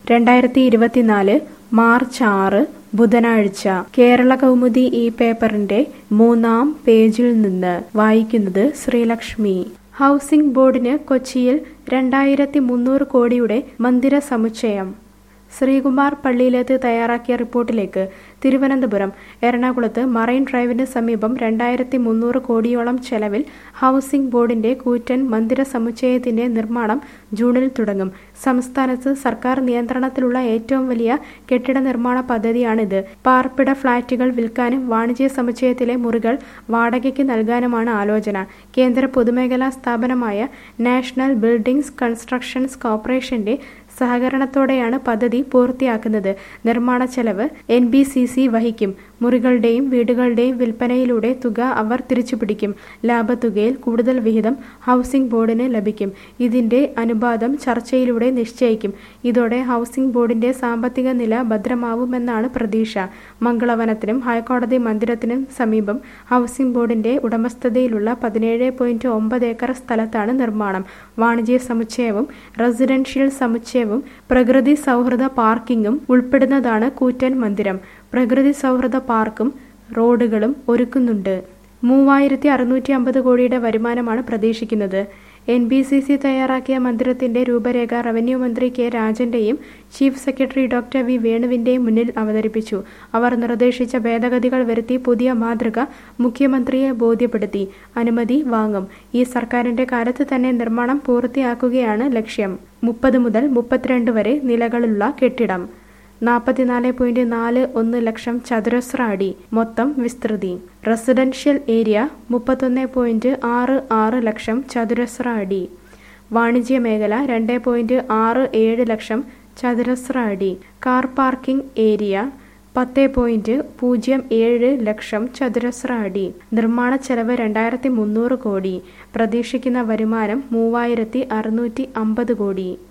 രണ്ടായിരത്തി ഇരുപത്തിനാല് മാർച്ച് ആറ് ബുധനാഴ്ച കേരള കൗമുദി ഈ പേപ്പറിന്റെ മൂന്നാം പേജിൽ നിന്ന് വായിക്കുന്നത് ശ്രീലക്ഷ്മി ഹൗസിംഗ് ബോർഡിന് കൊച്ചിയിൽ രണ്ടായിരത്തി മുന്നൂറ് കോടിയുടെ മന്ദിര സമുച്ചയം ശ്രീകുമാർ പള്ളിയിലേത്ത് തയ്യാറാക്കിയ റിപ്പോർട്ടിലേക്ക് തിരുവനന്തപുരം എറണാകുളത്ത് മറൈൻ ഡ്രൈവിന് സമീപം രണ്ടായിരത്തി മുന്നൂറ് കോടിയോളം ചെലവിൽ ഹൗസിംഗ് ബോർഡിന്റെ കൂറ്റൻ മന്ദിര സമുച്ചയത്തിന്റെ നിർമ്മാണം ജൂണിൽ തുടങ്ങും സംസ്ഥാനത്ത് സർക്കാർ നിയന്ത്രണത്തിലുള്ള ഏറ്റവും വലിയ കെട്ടിട നിർമ്മാണ പദ്ധതിയാണിത് പാർപ്പിട ഫ്ളാറ്റുകൾ വിൽക്കാനും വാണിജ്യ സമുച്ചയത്തിലെ മുറികൾ വാടകയ്ക്ക് നൽകാനുമാണ് ആലോചന കേന്ദ്ര പൊതുമേഖലാ സ്ഥാപനമായ നാഷണൽ ബിൽഡിംഗ്സ് കൺസ്ട്രക്ഷൻസ് കോർപ്പറേഷന്റെ സഹകരണത്തോടെയാണ് പദ്ധതി പൂർത്തിയാക്കുന്നത് നിർമ്മാണ ചെലവ് എൻ ബി സി സി വഹിക്കും മുറികളുടെയും വീടുകളുടെയും വിൽപ്പനയിലൂടെ തുക അവർ തിരിച്ചുപിടിക്കും ലാഭത്തുകയിൽ കൂടുതൽ വിഹിതം ഹൗസിംഗ് ബോർഡിന് ലഭിക്കും ഇതിന്റെ അനുപാതം ചർച്ചയിലൂടെ നിശ്ചയിക്കും ഇതോടെ ഹൗസിംഗ് ബോർഡിന്റെ സാമ്പത്തിക നില ഭദ്രമാവുമെന്നാണ് പ്രതീക്ഷ മംഗളവനത്തിനും ഹൈക്കോടതി മന്ദിരത്തിനും സമീപം ഹൗസിംഗ് ബോർഡിന്റെ ഉടമസ്ഥതയിലുള്ള പതിനേഴ് പോയിന്റ് ഒമ്പത് ഏക്കർ സ്ഥലത്താണ് നിർമ്മാണം വാണിജ്യ സമുച്ചയവും റെസിഡൻഷ്യൽ സമുച്ചയവും പ്രകൃതി സൗഹൃദ പാർക്കിങ്ങും ഉൾപ്പെടുന്നതാണ് കൂറ്റൻ മന്ദിരം പ്രകൃതി സൗഹൃദ പാർക്കും റോഡുകളും ഒരുക്കുന്നുണ്ട് മൂവായിരത്തി അറുന്നൂറ്റി അമ്പത് കോടിയുടെ വരുമാനമാണ് പ്രതീക്ഷിക്കുന്നത് എൻ ബി സി സി തയ്യാറാക്കിയ മന്ദിരത്തിന്റെ രൂപരേഖ റവന്യൂ മന്ത്രി കെ രാജന്റെയും ചീഫ് സെക്രട്ടറി ഡോക്ടർ വി വേണുവിന്റെയും മുന്നിൽ അവതരിപ്പിച്ചു അവർ നിർദ്ദേശിച്ച ഭേദഗതികൾ വരുത്തി പുതിയ മാതൃക മുഖ്യമന്ത്രിയെ ബോധ്യപ്പെടുത്തി അനുമതി വാങ്ങും ഈ സർക്കാരിന്റെ കാലത്ത് തന്നെ നിർമ്മാണം പൂർത്തിയാക്കുകയാണ് ലക്ഷ്യം മുപ്പത് മുതൽ മുപ്പത്തിരണ്ട് വരെ നിലകളുള്ള കെട്ടിടം നാൽപ്പത്തിനാല് പോയിന്റ് നാല് ഒന്ന് ലക്ഷം ചതുരശ്ര അടി മൊത്തം വിസ്തൃതി റെസിഡൻഷ്യൽ ഏരിയ മുപ്പത്തൊന്ന് പോയിന്റ് ആറ് ആറ് ലക്ഷം ചതുരശ്ര അടി വാണിജ്യ മേഖല രണ്ട് പോയിന്റ് ആറ് ഏഴ് ലക്ഷം ചതുരശ്ര അടി കാർ പാർക്കിംഗ് ഏരിയ പത്ത് പോയിന്റ് പൂജ്യം ഏഴ് ലക്ഷം ചതുരശ്ര അടി നിർമ്മാണ ചെലവ് രണ്ടായിരത്തി മുന്നൂറ് കോടി പ്രതീക്ഷിക്കുന്ന വരുമാനം മൂവായിരത്തി അറുന്നൂറ്റി അമ്പത് കോടി